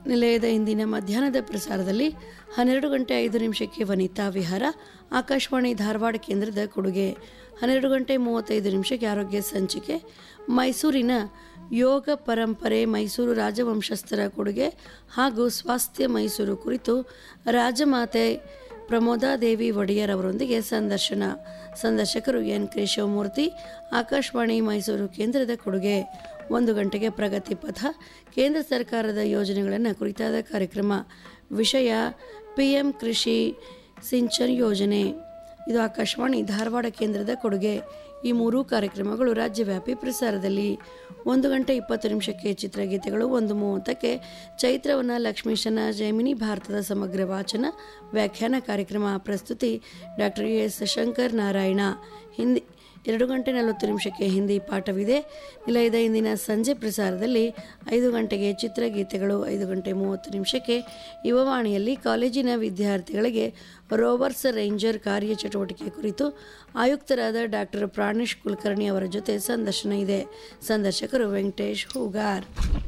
ನಿಲಯದ ಇಂದಿನ ಮಧ್ಯಾಹ್ನದ ಪ್ರಸಾರದಲ್ಲಿ ಹನ್ನೆರಡು ಗಂಟೆ ಐದು ನಿಮಿಷಕ್ಕೆ ವನಿತಾ ವಿಹಾರ ಆಕಾಶವಾಣಿ ಧಾರವಾಡ ಕೇಂದ್ರದ ಕೊಡುಗೆ ಹನ್ನೆರಡು ಗಂಟೆ ಮೂವತ್ತೈದು ನಿಮಿಷಕ್ಕೆ ಆರೋಗ್ಯ ಸಂಚಿಕೆ ಮೈಸೂರಿನ ಯೋಗ ಪರಂಪರೆ ಮೈಸೂರು ರಾಜವಂಶಸ್ಥರ ಕೊಡುಗೆ ಹಾಗೂ ಸ್ವಾಸ್ಥ್ಯ ಮೈಸೂರು ಕುರಿತು ರಾಜಮಾತೆ ಪ್ರಮೋದಾದೇವಿ ಒಡೆಯರ್ ಅವರೊಂದಿಗೆ ಸಂದರ್ಶನ ಸಂದರ್ಶಕರು ಎನ್ ಕೇಶವಮೂರ್ತಿ ಆಕಾಶವಾಣಿ ಮೈಸೂರು ಕೇಂದ್ರದ ಕೊಡುಗೆ ಒಂದು ಗಂಟೆಗೆ ಪ್ರಗತಿ ಪಥ ಕೇಂದ್ರ ಸರ್ಕಾರದ ಯೋಜನೆಗಳನ್ನು ಕುರಿತಾದ ಕಾರ್ಯಕ್ರಮ ವಿಷಯ ಪಿ ಎಂ ಕೃಷಿ ಸಿಂಚನ್ ಯೋಜನೆ ಇದು ಆಕಾಶವಾಣಿ ಧಾರವಾಡ ಕೇಂದ್ರದ ಕೊಡುಗೆ ಈ ಮೂರೂ ಕಾರ್ಯಕ್ರಮಗಳು ರಾಜ್ಯವ್ಯಾಪಿ ಪ್ರಸಾರದಲ್ಲಿ ಒಂದು ಗಂಟೆ ಇಪ್ಪತ್ತು ನಿಮಿಷಕ್ಕೆ ಚಿತ್ರಗೀತೆಗಳು ಒಂದು ಮೂವತ್ತಕ್ಕೆ ಚೈತ್ರವನ ಲಕ್ಷ್ಮೀಶನ ಜೈಮಿನಿ ಭಾರತದ ಸಮಗ್ರ ವಾಚನ ವ್ಯಾಖ್ಯಾನ ಕಾರ್ಯಕ್ರಮ ಪ್ರಸ್ತುತಿ ಡಾಕ್ಟರ್ ಎಸ್ ಶಂಕರ್ ನಾರಾಯಣ ಹಿಂದಿ ಎರಡು ಗಂಟೆ ನಲವತ್ತು ನಿಮಿಷಕ್ಕೆ ಹಿಂದಿ ಪಾಠವಿದೆ ನಿಲಯದ ಇಂದಿನ ಸಂಜೆ ಪ್ರಸಾರದಲ್ಲಿ ಐದು ಗಂಟೆಗೆ ಚಿತ್ರಗೀತೆಗಳು ಐದು ಗಂಟೆ ಮೂವತ್ತು ನಿಮಿಷಕ್ಕೆ ಯುವವಾಣಿಯಲ್ಲಿ ಕಾಲೇಜಿನ ವಿದ್ಯಾರ್ಥಿಗಳಿಗೆ ರೋವರ್ಸ್ ರೇಂಜರ್ ಕಾರ್ಯಚಟುವಟಿಕೆ ಕುರಿತು ಆಯುಕ್ತರಾದ ಡಾಕ್ಟರ್ ಪ್ರಾಣೇಶ್ ಕುಲಕರ್ಣಿ ಅವರ ಜೊತೆ ಸಂದರ್ಶನ ಇದೆ ಸಂದರ್ಶಕರು ವೆಂಕಟೇಶ್ ಹೂಗಾರ್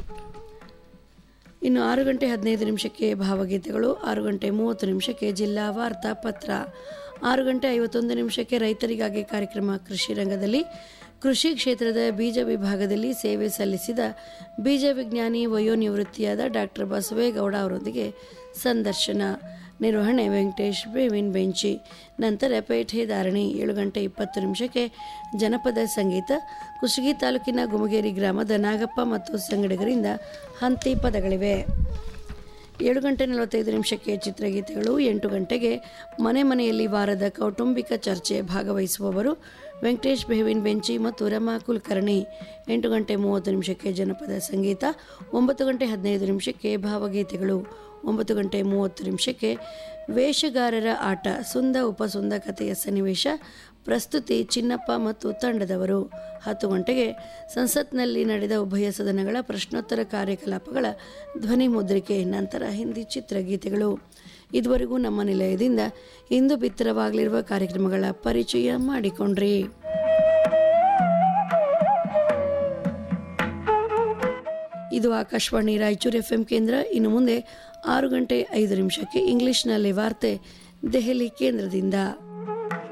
ಇನ್ನು ಆರು ಗಂಟೆ ಹದಿನೈದು ನಿಮಿಷಕ್ಕೆ ಭಾವಗೀತೆಗಳು ಆರು ಗಂಟೆ ಮೂವತ್ತು ನಿಮಿಷಕ್ಕೆ ಜಿಲ್ಲಾ ವಾರ್ತಾ ಪತ್ರ ಆರು ಗಂಟೆ ಐವತ್ತೊಂದು ನಿಮಿಷಕ್ಕೆ ರೈತರಿಗಾಗಿ ಕಾರ್ಯಕ್ರಮ ಕೃಷಿ ರಂಗದಲ್ಲಿ ಕೃಷಿ ಕ್ಷೇತ್ರದ ಬೀಜ ವಿಭಾಗದಲ್ಲಿ ಸೇವೆ ಸಲ್ಲಿಸಿದ ಬೀಜ ವಿಜ್ಞಾನಿ ವಯೋನಿವೃತ್ತಿಯಾದ ಡಾಕ್ಟರ್ ಬಸವೇಗೌಡ ಅವರೊಂದಿಗೆ ಸಂದರ್ಶನ ನಿರ್ವಹಣೆ ವೆಂಕಟೇಶ್ ಬೇವಿನ್ ಬೆಂಚಿ ನಂತರ ಪೇಟೆ ಧಾರಣಿ ಏಳು ಗಂಟೆ ಇಪ್ಪತ್ತು ನಿಮಿಷಕ್ಕೆ ಜನಪದ ಸಂಗೀತ ಕುಷ್ಟಗಿ ತಾಲೂಕಿನ ಗುಮಗೇರಿ ಗ್ರಾಮದ ನಾಗಪ್ಪ ಮತ್ತು ಸಂಗಡಿಗರಿಂದ ಹಂತಿ ಪದಗಳಿವೆ ಏಳು ಗಂಟೆ ನಲವತ್ತೈದು ನಿಮಿಷಕ್ಕೆ ಚಿತ್ರಗೀತೆಗಳು ಎಂಟು ಗಂಟೆಗೆ ಮನೆ ಮನೆಯಲ್ಲಿ ವಾರದ ಕೌಟುಂಬಿಕ ಚರ್ಚೆ ಭಾಗವಹಿಸುವವರು ವೆಂಕಟೇಶ್ ಬೇವಿನ್ ಬೆಂಚಿ ಮತ್ತು ರಮಾ ಕುಲಕರ್ಣಿ ಎಂಟು ಗಂಟೆ ಮೂವತ್ತು ನಿಮಿಷಕ್ಕೆ ಜನಪದ ಸಂಗೀತ ಒಂಬತ್ತು ಗಂಟೆ ಹದಿನೈದು ನಿಮಿಷಕ್ಕೆ ಭಾವಗೀತೆಗಳು ಒಂಬತ್ತು ಗಂಟೆ ಮೂವತ್ತು ನಿಮಿಷಕ್ಕೆ ವೇಷಗಾರರ ಆಟ ಸುಂದ ಉಪಸುಂದ ಕಥೆಯ ಸನ್ನಿವೇಶ ಪ್ರಸ್ತುತಿ ಚಿನ್ನಪ್ಪ ಮತ್ತು ತಂಡದವರು ಹತ್ತು ಗಂಟೆಗೆ ಸಂಸತ್ನಲ್ಲಿ ನಡೆದ ಉಭಯ ಸದನಗಳ ಪ್ರಶ್ನೋತ್ತರ ಕಾರ್ಯಕಲಾಪಗಳ ಧ್ವನಿ ಮುದ್ರಿಕೆ ನಂತರ ಹಿಂದಿ ಚಿತ್ರಗೀತೆಗಳು ಇದುವರೆಗೂ ನಮ್ಮ ನಿಲಯದಿಂದ ಇಂದು ಬಿತ್ತರವಾಗಲಿರುವ ಕಾರ್ಯಕ್ರಮಗಳ ಪರಿಚಯ ಮಾಡಿಕೊಂಡ್ರಿ ಇದು ಆಕಾಶವಾಣಿ ರಾಯಚೂರು ಎಫ್ ಕೇಂದ್ರ ಇನ್ನು ಮುಂದೆ ಆರು ಗಂಟೆ ಐದು ನಿಮಿಷಕ್ಕೆ ಇಂಗ್ಲಿಷ್ನಲ್ಲಿ ವಾರ್ತೆ ದೆಹಲಿ ಕೇಂದ್ರದಿಂದ